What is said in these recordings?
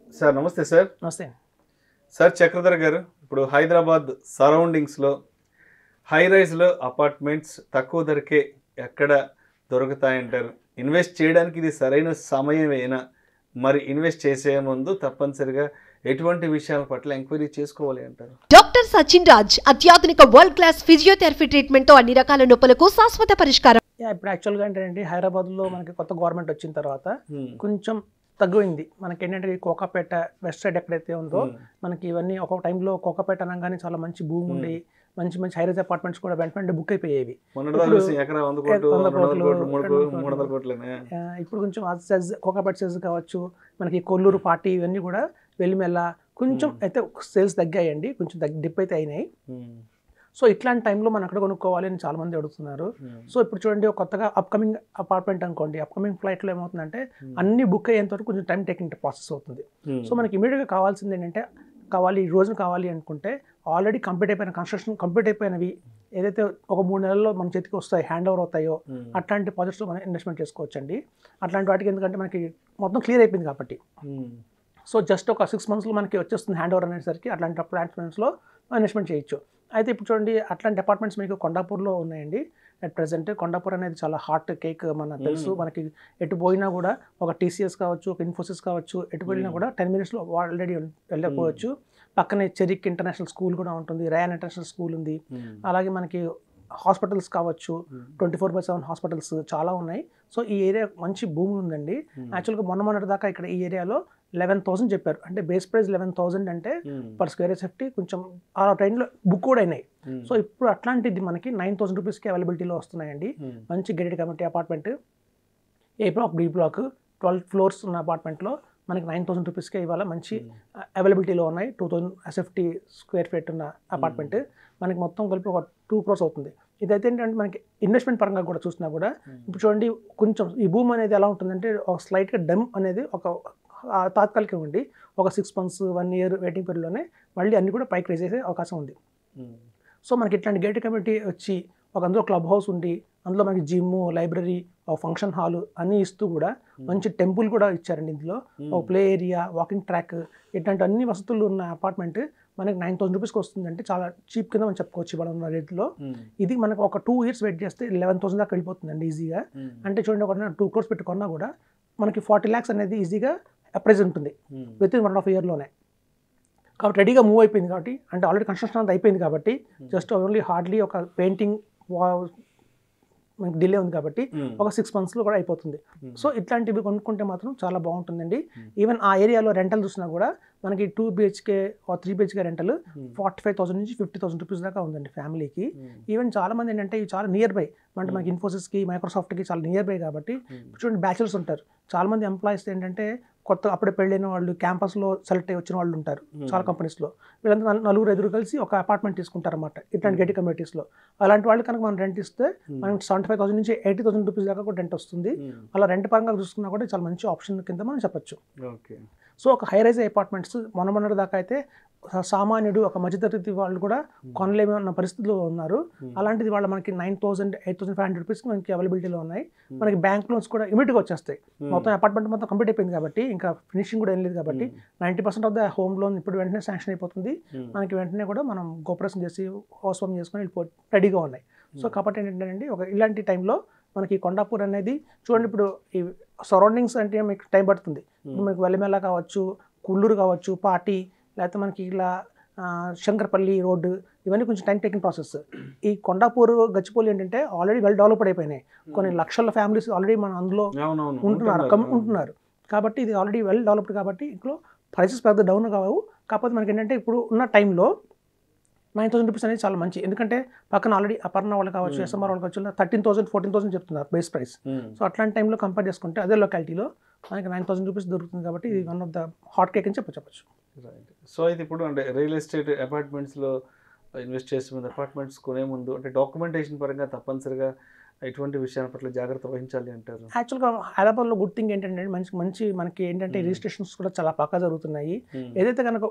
Sir నమస్తే sir నమస్తే sir Chakradhar గారు ఇప్పుడు హైదరాబాద్ సరౌండింగ్స్లో హై రైజ్లో అపార్ట్మెంట్స్ తక్కువ ధరకే ఎక్కడ దొరుకుతాయంటారు ఇన్వెస్ట్ చేయడానికి ఇది సరైన సమయమేనా మరి ఇన్వెస్ట్ చేసే ముందు తప్పనిసరిగా ఎటువంటి విషయాల పట్ల ఎంక్వైరీ చేసుకోవాలి అంటారు డాక్టర్ సచిన్ రాజ్ అత్యాధునిక వరల్డ్ క్లాస్ ఫిజియోథెరపీ ట్రీట్మెంట్ తో అన్ని రకాల నొప్పులకు శాశ్వత పరిష్కారం యా, ఇప్పుడు యాక్చువల్గా ఏంటంటే హైదరాబాద్లో మనకి కొత్త గవర్నమెంట్ వచ్చిన తర్వాత కొంచెం తగ్గుయింది మనకి ఏంటంటే ఈ కోకాపేట వెస్ట్ సైడ్ ఎక్కడైతే ఉందో మనకి ఇవన్నీ ఒక టైంలో కోకాపేట అనగానే చాలా మంచి భూమి ఉండి మంచి మంచి హైరేజ్ అపార్ట్మెంట్స్ కూడా వెంట వెంటనే బుక్ అయిపోయేవి మొన్నటిదాకా ఇప్పుడు చూసి ఎకరా వంద కోట్లు వంద రెండు వందల కోట్లు, కోట్లు మూడు రెండు కోట్లు వందల మూడు వందల కోట్లేనే ఆ, ఇప్పుడు కొంచెం ఆ సెజ్ కోకాపేట సెజ్ కావచ్చు మనకి కొల్లూరు పార్టీ ఇవన్నీ కూడా వెల్లిమెల్ల కొంచెం Hmm. అయితే సేల్స్ తగ్గాయండి కొంచెం తగ్గి డిప్ అయితే అయినాయి ఉమ్, సో ఇట్లాంటి టైంలో మనం అక్కడ కొనుక్కోవాలి అని చాలా మంది అడుగుతున్నారు ఉమ్, సో ఇప్పుడు చూడండి ఒక కొత్తగా అప్కమింగ్ అపార్ట్మెంట్ అనుకోండి అప్కమింగ్ ఫ్లైట్లో ఏమవుతుందంటే ఉమ్, అన్ని బుక్ అయ్యేంత వరకు కొంచెం టైం టేకింగ్ ప్రాసెస్ అవుతుంది ఉమ్, సో మనకి ఇమీడియట్గా కావాల్సింది ఏంటంటే కావాలి ఈ రోజున కావాలి అనుకుంటే ఆల్రెడీ కంప్లీట్ అయిపోయిన కన్స్ట్రక్షన్ కంప్లీట్ అయిపోయినవి ఏదైతే ఒక మూడు నెలల్లో మన చేతికి వస్తాయి హ్యాండ్ ఓవర్ అవుతాయో ఉమ్, అట్లాంటి ప్రాజెక్ట్స్ మనం ఇన్వెస్ట్మెంట్ చేసుకోవచ్చండి అట్లాంటి వాటికి ఎందుకంటే మనకి మొత్తం క్లియర్ అయిపోయింది కాబట్టి ఉమ్, సో జస్ట్ ఒక సిక్స్ మంత్స్లో మనకి వచ్చేస్తుంది హ్యాండ్ ఓవర్ అనేసరికి అట్లాంటి అపార్ట్మెంట్స్లో ఇన్వెస్ట్మెంట్ చేయొచ్చు అయితే ఇప్పుడు చూడండి అట్లాంటి అపార్ట్మెంట్స్ మీకు కొండాపూర్లో ఉన్నాయండి అట్ ప్రజెంట్ కొండాపూర్ అనేది చాలా హాట్ కేక్ మన తెలుసు Mm. మనకి ఎటు పోయినా కూడా ఒక టీసీఎస్ కావచ్చు ఒక ఇన్ఫోసిస్ కావచ్చు ఎటు పోయినా Mm. కూడా టెన్ మినిట్స్లో ఆల్రెడీ వెళ్ళకపోవచ్చు పక్కనే చెరిక్ ఇంటర్నేషనల్ స్కూల్ కూడా ఉంటుంది రయాన్ ఇంటర్నేషనల్ స్కూల్ ఉంది ఉమ్, అలాగే మనకి హాస్పిటల్స్ కావచ్చు um, twenty four by seven hospitals చాలా ఉన్నాయి సో ఈ ఏరియా మంచి భూమి ఉందండి ఉమ్, యాక్చువల్గా మొన్న మొన్నటి దాకా ఇక్కడ ఈ ఏరియాలో లెవెన్ థౌసండ్ చెప్పారు అంటే బేస్ ప్రైస్ లెవెన్ థౌసండ్ అంటే ఉమ్, పర్ స్క్వేర్ సేఫ్టీ కొంచెం ఆ టైంలో బుక్ కూడా అయినాయి ఉమ్, సో ఇప్పుడు అట్లాంటిది మనకి నైన్ థౌసండ్ రూపీస్కి అవైలబిలిటీలో వస్తున్నాయండి ఉమ్, మంచి gated community apartment A block B block twelve floors ఉన్న అపార్ట్మెంట్లో మనకి నైన్ థౌసండ్ రూపీస్కే ఇవాళ మంచి ఉమ్, అవైలబిలిటీలో ఉన్నాయి two thousand SFT square feet ఉన్న అపార్ట్మెంట్ మనకి మొత్తం కలిపి ఒక టూ క్రోర్స్ అవుతుంది ఇదైతే ఏంటంటే మనకి ఇన్వెస్ట్మెంట్ పరంగా కూడా చూసినా కూడా ఉమ్, ఇప్పుడు చూడండి కొంచెం ఈ భూమి అనేది ఎలా ఉంటుందంటే ఒక స్లైట్గా డమ్ అనేది ఒక ఆ, తాత్కాలికంగా ఉండి ఒక six months one year waiting పీరియడ్లోనే మళ్ళీ అన్ని కూడా పైకి రేజ్ చేసే అవకాశం ఉంది ఉమ్, సో మనకి ఇట్లాంటి గేట్ కమిటీ వచ్చి ఒక అందులో క్లబ్ హౌస్ ఉండి అందులో మనకి జిమ్ లైబ్రరీ ఒక ఫంక్షన్ హాల్ అన్నీ ఇస్తూ కూడా మంచి టెంపుల్ కూడా ఇచ్చారండి ఇందులో ఒక ప్లే ఏరియా వాకింగ్ ట్రాక్ ఇట్లాంటి అన్ని వసతులు ఉన్న అపార్ట్మెంట్ మనకి నైన్ థౌసండ్ రూపీస్కి వస్తుంది అంటే చాలా చీప్ కింద మనం చెప్పుకోవచ్చు ఇవాళ ఉన్న రేట్లో ఉమ్, ఇది మనకు ఒక టూ ఇయర్స్ వెయిట్ చేస్తే లెవెన్ థౌసండ్ దాకా వెళ్ళిపోతుందండి ఈజీగా ఉమ్, అంటే చూడండి ఒక టూ క్రోర్స్ పెట్టుకున్నా కూడా మనకి ఫార్టీ ల్యాక్స్ అనేది ఈజీగా అప్రైజ్ ఉంటుంది um, within one half ఇయర్లోనే కాబట్టి రెడీగా మూవ్ అయిపోయింది కాబట్టి అంటే ఆల్రెడీ కన్స్ట్రక్షన్ అంతా అయిపోయింది కాబట్టి జస్ట్ ఓన్లీ హార్డ్లీ ఒక పెయింటింగ్ మనకి డిలే ఉంది కాబట్టి ఉమ్, ఒక సిక్స్ మంత్స్లో కూడా అయిపోతుంది ఉమ్, సో ఇట్లాంటివి కొనుక్కుంటే మాత్రం చాలా బాగుంటుందండి Hmm. ఈవెన్ ఆ ఏరియాలో రెంటల్ చూసినా కూడా మనకి two BHK three BHK rental um, forty five thousand నుంచి ఫిఫ్టీ థౌసండ్ రూపీస్ దాకా ఉందండి ఫ్యామిలీకి ఉమ్, ఈవెన్ చాలా మంది ఏంటంటే ఇవి చాలా నియర్ బై అంటే మనకి ఇన్ఫోసిస్కి మైక్రోసాఫ్ట్కి చాలా నియర్ బై కాబట్టి ఉమ్, చూడండి బ్యాచులర్స్ ఉంటారు చాలా మంది ఎంప్లాయీస్ ఏంటంటే కొత్త అప్పుడే పెళ్ళైన వాళ్ళు క్యాంపస్లో సెలెక్ట్ అయ్యి వచ్చిన వాళ్ళు ఉంటారు ఉమ్, చాలా కంపెనీస్లో వీళ్ళంతా నలు- నలుగురు ఎదురు కలిసి ఒక అపార్ట్మెంట్ తీసుకుంటారన్నమాట ఇట్లాంటి గేటి కమ్యూనిటీస్లో అలాంటి వాళ్ళు కనుక మనం రెంట్ ఇస్తే ఉమ్, మనకి సెవెంటీ ఫైవ్ థౌసండ్ నుంచి ఎయిటీ థౌసండ్ రూపీస్ దాకా కూడా రెంట్ వస్తుంది ఉమ్, అలా రెంట్ పరంగా చూసుకున్నా కూడా చాలా మంచి ఆప్షన్ కింద మనం చెప్పొచ్చు ఓకే సో ఒక హై రైజ్ అపార్ట్మెంట్స్ మొన్న మొన్నటి దాకా అయితే సా- సామాన్యుడు ఒక మధ్యతరగతి వాళ్ళు కూడా కొనలేమన్న పరిస్థితిలో ఉన్నారు ఉమ్, అలాంటిది వాళ్ళ మనకి nine thousand eight thousand five hundred రూపీస్కి మనకి అవైలబిలిటీలో ఉన్నాయి ఉమ్, మనకి బ్యాంక్ లోన్స్ కూడా ఇమీడియట్గా వచ్చేస్తాయి ఉమ్, మొత్తం అపార్ట్మెంట్ మొత్తం కంప్లీట్ అయిపోయింది కాబట్టి ఇంకా ఫినిషింగ్ కూడా ఏం లేదు కాబట్టి um, ninety percent of the home loan ఇప్పుడు వెంటనే శాంక్షన్ అయిపోతుంది ఉమ్, మనకి వెంటనే కూడా మనం గోపరేషన్ చేసి హౌస్ వామ్ చేసుకొని వెళ్ళిపో రెడీగా ఉన్నాయి సో కాబట్టి ఏంటంటే ఒక ఇలాంటి టైంలో మనకి కొండాపూర్ అనేది చూడండి ఇప్పుడు ఈ సరౌండింగ్స్ అంటే మీకు టైం పడుతుంది ఇప్పుడు మీకు వెల్లమెల్ల కావచ్చు కుల్లూరు కావచ్చు పాటి లేకపోతే మనకి ఇలా ఆ, శంకరపల్లి రోడ్డు ఇవన్నీ కొంచెం టైం టేకింగ్ ప్రాసెస్ ఈ కొండాపూర్ గచ్చిపోలి ఏంటంటే ఆల్రెడీ వెల్ డెవలప్డ్ అయిపోయినాయి కొన్ని లక్షల ఫ్యామిలీస్ ఆల్రెడీ మనం అందులో అవునవును ఉంటున్నారు కమ్- ఉంటున్నారు కాబట్టి ఇది ఆల్రెడీ వెల్ డెవలప్డ్ కాబట్టి ఇంట్లో ప్రైసెస్ పెద్ద డౌన్ కావు కాకపోతే మనకి ఏంటంటే ఇప్పుడు ఉన్న టైంలో నైన్ థౌసండ్ రూపీస్ అనేది చాలా మంచి ఎందుకంటే పక్కన ఆల్రెడీ అపర్ణ వాళ్ళు కావచ్చు Hmm. ఎస్ఎంఆర్ వాళ్ళు కావచ్చు థర్టీన్ థౌసండ్ ఫోర్టీన్ థౌసండ్ చెప్తున్నారు బేస్ ప్రైస్ ఉమ్, సో అట్లాంటి టైంలో కంపేర్ చేసుకుంటే అదే లొకాలిటీలో మనకి నైన్ థౌసండ్ రూపీస్ దొరుకుతుంది కాబట్టి ఇది one of the hot cake అని చెప్ప చెప్పచ్చు రైట్ సో అయితే ఇప్పుడు అంటే రియల్ ఎస్టేట్ అపార్ట్మెంట్స్లో ఇన్వెస్ట్ చేసే ముందు అపార్ట్మెంట్స్ కొనే ముందు అంటే డాక్యుమెంటేషన్ పరంగా తప్పనిసరిగా ఎటువంటి విషయాల పట్ల జాగ్రత్త వహించాలి అంటారు యాక్చువల్గా హైదరాబాద్లో గుడ్ థింగ్ ఏంటంటే మంచి మంచి మనకి ఏంటంటే Hmm. రిజిస్ట్రేషన్స్ కూడా చాలా పక్కా జరుగుతున్నాయి ఉమ్, ఏదైతే కనుక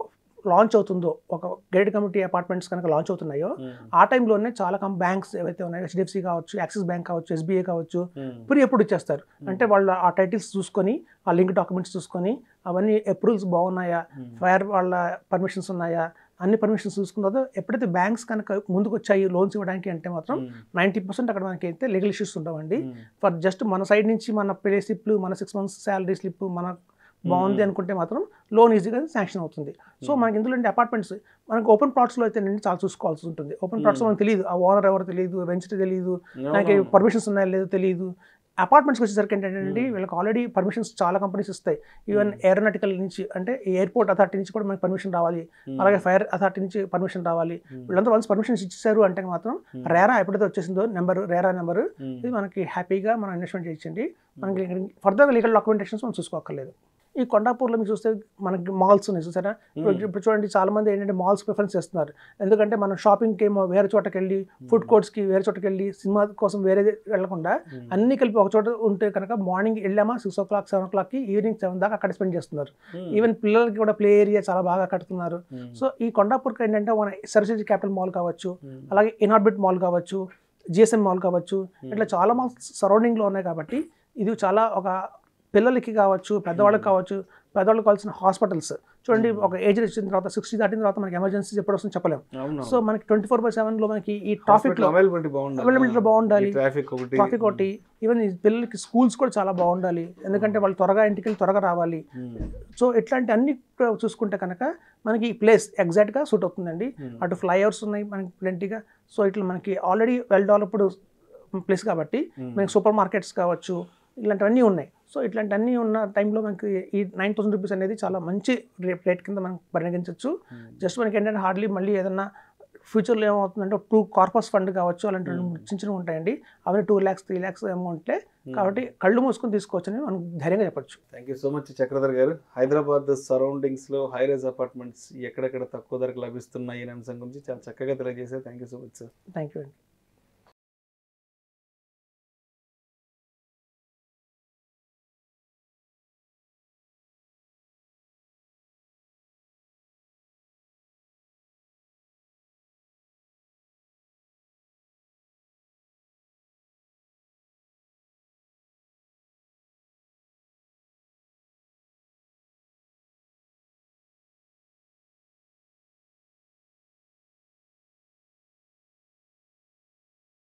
లాంచ్ అవుతుందో ఒక గైడ్ కమిటీ అపార్ట్మెంట్స్ కనుక లాంచ్ అవుతున్నాయో ఆ టైంలోనే చాలా కం బ్యాంక్స్ ఏవైతే ఉన్నాయో హెచ్డిఎఫ్సి కావచ్చు యాక్సిస్ బ్యాంక్ కావచ్చు ఎస్బీఐ కావచ్చు ప్రీ అప్రూవ్ ఇచ్చేస్తారు అంటే వాళ్ళు ఆ టైటిల్స్ చూసుకొని ఆ లింక్ డాక్యుమెంట్స్ చూసుకొని అవన్నీ అప్రూవల్స్ బాగున్నాయా ఫైర్ వాళ్ళ పర్మిషన్స్ ఉన్నాయా అన్ని పర్మిషన్స్ చూసుకున్న తర్వాత ఎప్పుడైతే బ్యాంక్స్ కనుక ముందుకు వచ్చాయి లోన్స్ ఇవ్వడానికి అంటే మాత్రం నైంటీ పర్సెంట్ అక్కడ మనకి అయితే లీగల్ ఇష్యూస్ ఉండవండి ఫర్ జస్ట్ మన సైడ్ నుంచి మన పే స్లిప్లు మన సిక్స్ మంత్స్ శాలరీ స్లిప్ మన బాగుంది అనుకుంటే మాత్రం లోన్ ఈజీగా శాంక్షన్ అవుతుంది సో మనకి ఇందులో అపార్ట్మెంట్స్ మనకి ఓపెన్ ప్లాట్స్లో అయితే నేను చాలా చూసుకోవాల్సి ఉంటుంది ఓపెన్ ప్లాట్స్ మనకు తెలియదు ఆ ఓనర్ ఎవరు తెలియదు వెంచర్ తెలియదు నాకు పర్మిషన్స్ ఉన్నాయో లేదో తెలియదు అపార్ట్మెంట్స్కి వచ్చేసరికి ఏంటంటే వీళ్ళకి ఆల్రెడీ పర్మిషన్స్ చాలా కంపెనీస్ ఇస్తాయి ఈవెన్ ఏరోనాటికల్ నుంచి అంటే ఎయిర్పోర్ట్ అథారిటీ నుంచి కూడా మనకి పర్మిషన్ రావాలి అలాగే ఫైర్ అథారిటీ నుంచి పర్మిషన్ రావాలి వీళ్ళందరూ వన్స్ పర్మిషన్స్ ఇచ్చేసారు అంటే మాత్రం రేరా ఎప్పుడైతే వచ్చేసిందో నెంబర్ రేరా నెంబర్ ఇది మనకి హ్యాపీగా మనం ఇన్వెస్ట్మెంట్ చేయించండి మనకి ఫర్దర్ లీగల్ డాక్యుమెంటేషన్స్ మనం చూసుకోక్కర్లేదు ఈ కొండాపూర్లో మీరు చూస్తే మనకి మాల్స్ ఉన్నాయి చూసారా ఇప్పుడు ఇప్పుడు చూడండి చాలా మంది ఏంటంటే మాల్స్ ప్రిఫరెన్స్ చేస్తున్నారు ఎందుకంటే మనం షాపింగ్కి ఏమో వేరే చోటకి వెళ్ళి ఫుడ్ కోర్ట్స్కి వేరే చోటకి వెళ్ళి సినిమా కోసం వేరే వెళ్ళకుండా అన్ని కలిపి ఒక చోట ఉంటే కనుక మార్నింగ్ వెళ్ళామా సిక్స్ ఓ క్లాక్ సెవెన్ ఓ క్లాక్కి ఈవినింగ్ సెవెన్ దాకా అక్కడ స్పెండ్ చేస్తున్నారు ఈవెన్ పిల్లలకి కూడా ప్లే ఏరియా చాలా బాగా కడుతున్నారు సో ఈ కొండాపూర్కి ఏంటంటే మన సరస్వతి క్యాపిటల్ మాల్ కావచ్చు అలాగే ఇనార్బిట్ మాల్ కావచ్చు జిఎస్ఎం మాల్ కావచ్చు ఇట్లా చాలా మాల్స్ సరౌండింగ్లో ఉన్నాయి కాబట్టి ఇది చాలా ఒక పిల్లలకి కావచ్చు పెద్దవాళ్ళకి కావచ్చు పెద్దవాళ్ళకి కావాల్సిన హాస్పిటల్స్ చూడండి ఒక ఏజ్ వచ్చిన తర్వాత సిక్స్టీ దాటిన తర్వాత మనకి ఎమర్జెన్సీస్ ఎప్పుడు వస్తుందో చెప్పలేము సో మనకి ట్వంటీ ఫోర్ బై సెవెన్లో మనకి ఈ ట్రాఫిక్లో అవైలబిలిటీ బాగుండాలి అవైలబిలిటీ బాగుండాలి ట్రాఫిక్ ఒకటి ట్రాఫిక్ ఒకటి ఈవెన్ ఈ పిల్లలకి స్కూల్స్ కూడా చాలా బాగుండాలి ఎందుకంటే వాళ్ళు త్వరగా ఇంటికి వెళ్ళి త్వరగా రావాలి సో ఇట్లాంటి అన్ని చూసుకుంటే కనుక మనకి ఈ ప్లేస్ ఎగ్జాక్ట్గా సూట్ అవుతుందండి అటు ఫ్లైఓవర్స్ ఉన్నాయి మనకి ప్లెంటీగా సో ఇట్లా మనకి ఆల్రెడీ వెల్ డెవలప్డ్ ప్లేస్ కాబట్టి మనకి సూపర్ మార్కెట్స్ కావచ్చు ఇలాంటివన్నీ ఉన్నాయి సో ఇట్లాంటివన్నీ ఉన్న టైంలో మనకి ఈ నైన్ థౌసండ్ రూపీస్ అనేది చాలా మంచి రేట్ కింద మనం పరిగణించవచ్చు జస్ట్ మనకి ఏంటంటే హార్డ్లీ మళ్ళీ ఏదన్నా ఫ్యూచర్లో ఏమవుతుందంటే టూ కార్పస్ ఫండ్ కావచ్చు అలాంటి రెండు మూడు చిన్న చిన్నవి ఉంటాయండి అవన్నీ టూ ల్యాక్స్ త్రీ ల్యాక్స్ అమౌంట్లే కాబట్టి కళ్ళు మూసుకొని తీసుకోవచ్చని మనం ధైర్యంగా చెప్పొచ్చు thank you so much Chakradhar garu Hyderabad surroundings లో హై రైజ్ అపార్ట్మెంట్స్ ఎక్కడెక్కడ తక్కువ ధరకు లభిస్తున్నాయి అనే అంశం గురించి చాలా చక్కగా తెలియజేశారు thank you so much sir thank you అండి